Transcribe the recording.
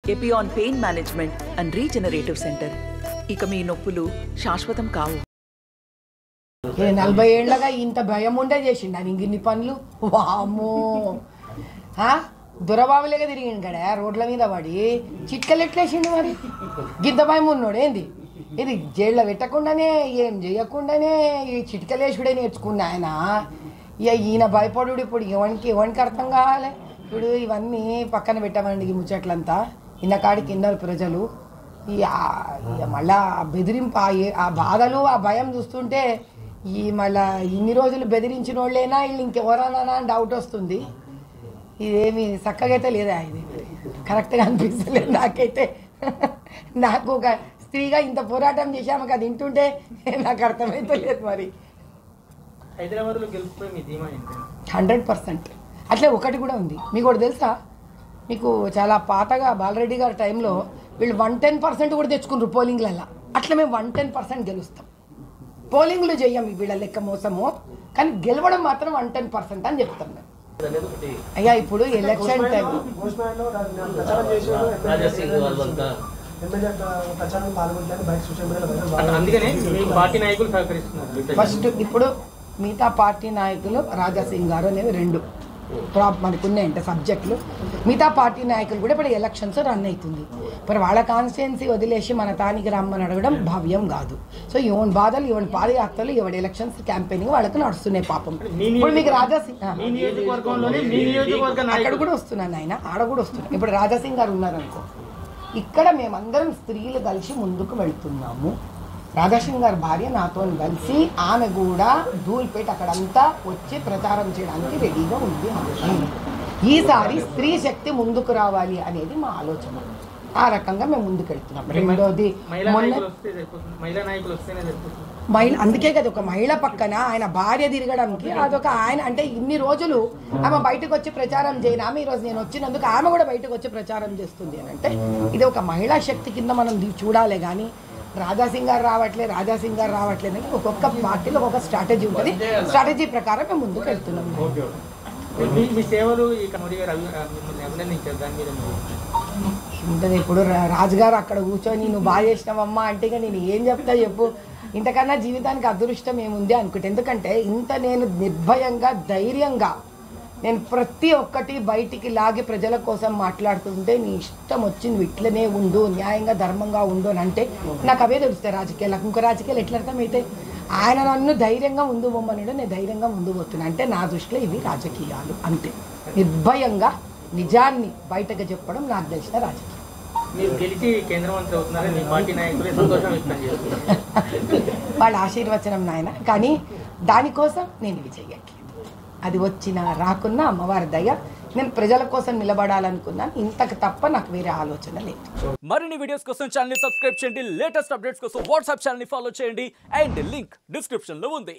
Epione pain management and regenerative centre ఇక మీ నొప్పులు శాశ్వతం కావు ఏ నలభై ఏళ్ళగా ఇంత భయం ఉండే చేసిండు అని ఇన్ని పనులు వామ్మో ఆ? దురబాబులేగా తిరిగిండు కడ రోడ్ల మీద పడి చిట్కలు ఎట్లేసిండు మరి గింత భయం ఉన్నాడు ఏంది ఇది జైల్లో పెట్టకుండానే ఏం చేయకుండానే ఈ చిట్కలేసుడే నేర్చుకున్నా ఆయన ఇక ఈయన భయపడు ఇప్పుడు ఎవరికి ఎవరికి అర్థం కావాలి ఇప్పుడు ఇవన్నీ పక్కన పెట్టమండి ఈ ముచ్చట్లంతా ఇన్న కాడికి ఇన్నారు ప్రజలు ఈ ఆ- ఇక మళ్ళా ఆ బెదిరింపు ఆ ఏ- ఆ బాధలు ఆ భయం చూస్తుంటే ఈ మళ్ళా ఇన్ని రోజులు బెదిరించిన వాళ్ళైనా వీళ్ళు ఇంకెవరన్నా అని డౌట్ వస్తుంది ఇదేమి చక్కగా అయితే లేదా ఇది కరెక్ట్గా అనిపిస్తలేదు నాకైతే నాకు ఒక స్త్రీగా ఇంత పోరాటం చేశాము అది వింటుంటే నాకు అర్థమైతే లేదు మరి హైదరాబాద్లో గెలుపుపై మీ ధీమా ఏంటి హండ్రెడ్ పర్సెంట్ అట్లే ఒకటి కూడా ఉంది మీకు ఒకటి తెలుసా మీకు చాలా పాతగా బాలరెడ్డి గారి టైంలో వీళ్ళు వన్ టెన్ పర్సెంట్ కూడా తెచ్చుకున్నారు పోలింగ్లల్లో అట్లా మేము వన్ టెన్ పర్సెంట్ గెలుస్తాం పోలింగ్లు చెయ్యం వీళ్ళ లెక్క మోసము కానీ గెలవడం మాత్రం వన్ టెన్ పర్సెంట్ అని చెప్తాం మేము అనేది ఒకటి అయ్యా ఇప్పుడు ఎలక్షన్ టైం భోజనాల్లో ప్రచారం చేసాడు రాజా సింగ్ వాళ్ళంతా ఎమ్మెల్యే ప్రచారం పాల్గొంటాను బయట సోషల్ మీడియాలో వైరల్ అట్లా అందుకనే మీ పార్టీ నాయకులు సహకరిస్తున్నారు ఫస్ట్ ఇప్పుడు మిగతా పార్టీ నాయకులు రాజాసింగ్ గారు అనేవి రెండు ప్రాప్ మనకు ఉన్నాయంటే సబ్జెక్టులు మిగతా పార్టీ నాయకులు కూడా ఇప్పుడు ఎలక్షన్స్ రన్ అవుతుంది ఇప్పుడు వాళ్ళ కాన్స్టిట్యున్సీ వదిలేసి మన తానికి రమ్మని అడగడం భావ్యం కాదు సో ఎవరి బాధలు ఎవరి పాదయాత్రలు ఎవరి ఎలక్షన్స్ క్యాంపెయినింగ్ వాళ్ళకి నడుస్తున్నాయి పాపం ఇప్పుడు మీకు రాజాసింగ్ ఆ. మీ నియోజకవర్గంలోనే మీ నియోజకవర్గ అక్కడ నాయకుడు కూడా వస్తున్నాను ఆయన ఆడ కూడా వస్తున్నాను ఇప్పుడు రాజాసింగ్ గారు ఉన్నారనుకో ఇక్కడ మేమందరం స్త్రీలు కలిసి ముందుకు వెళ్తున్నాము రాధాసింగ్ గారి భార్య నాతో కలిసి ఆమె కూడా ధూల్పేట అక్కడంతా వచ్చి ప్రచారం చేయడానికి రెడీగా ఉంది ఆమె ఈసారి స్త్రీ శక్తి ముందుకు రావాలి అనేది మా ఆలోచన ఆ రకంగా మేము ముందుకు వెళ్తున్నాం రెండోది మహిళా మొన్న నాయకులు వస్తే సరిపోతుంది మహిళా నాయకులు వస్తేనే సరిపోతుంది మహిళ అందుకే కదా ఒక మహిళ పక్కన ఆయన భార్య తిరగడానికి అదొక ఆయన అంటే ఇన్ని రోజులు ఆమె బయటకు వచ్చి ప్రచారం చేయను ఆమె ఈరోజు నేను వచ్చినందుకు ఆమె కూడా బయటకు వచ్చి ప్రచారం చేస్తుంది అని అంటే ఇది ఒక మహిళా శక్తి కింద మనం దీ- చూడాలి కానీ రాజాసింగ్ గారు రావట్లే రాజాసింగ్ గారు రావట్లేదు అని ఒక్కొక్క పార్టీలో ఒక్కొక్క స్ట్రాటజీ ఉంటుంది స్ట్రాటజీ ప్రకారం మేము ముందుకు వెళ్తున్నాం మీ మీ సేవలు ఇక మోడీ గారు అభి- మిమ్మల్ని అభినందించారు దాని మీద మీరు ఉంటుంది ఇప్పుడు రా- రాజుగారు అక్కడ కూర్చొని నువ్వు బాగా చేసినావమ్మా అంటే ఇక నేను ఏం చెప్తా చెప్పు ఇంతకన్నా జీవితానికి అదృష్టం ఏముంది అనుకుంటే ఎందుకంటే ఇంత నేను నిర్భయంగా ధైర్యంగా నేను ప్రతి ఒక్కటి బయటికి లాగి ప్రజల కోసం మాట్లాడుతుంటే నీ ఇష్టం వచ్చింది ఇట్లనే ఉండు న్యాయంగా ధర్మంగా ఉండు అని అంటే నాకు అవే తెలుస్తాయి రాజకీయాలకు ఇంకో రాజకీయాలు ఎట్లా అర్థమైతే ఆయన నన్ను ధైర్యంగా ముందు పోమన్నాడు నేను ధైర్యంగా ముందు పోతున్నా అంటే నా దృష్టిలో ఇవి రాజకీయాలు అంతే నిర్భయంగా నిజాన్ని బయటకు చెప్పడం నాకు తెలిసిన రాజకీయం మీరు గెలిచి కేంద్ర మంత్రి అవుతున్నారని మీ పార్టీ నాయకులే సంతోషం వ్యక్తం చేస్తున్నారు వాళ్ళ ఆశీర్వచనం నాయన కానీ దానికోసం నేను ఇవి చెయ్యట్లేదు అది వచ్చినా రాకున్నా అమ్మవారి దయ నేను ప్రజల కోసం నిలబడాలనుకున్నాను ఇంతకు తప్ప నాకు వేరే ఆలోచన లేదు మరిన్ని వీడియోస్ కోసం ఛానల్ సబ్స్క్రైబ్ చేయండి లేటెస్ట్ అప్డేట్స్ కోసం వాట్సాప్ ఛానల్ ఫాలో చేయండి అండ్ లింక్ డిస్క్రిప్షన్ లో ఉంది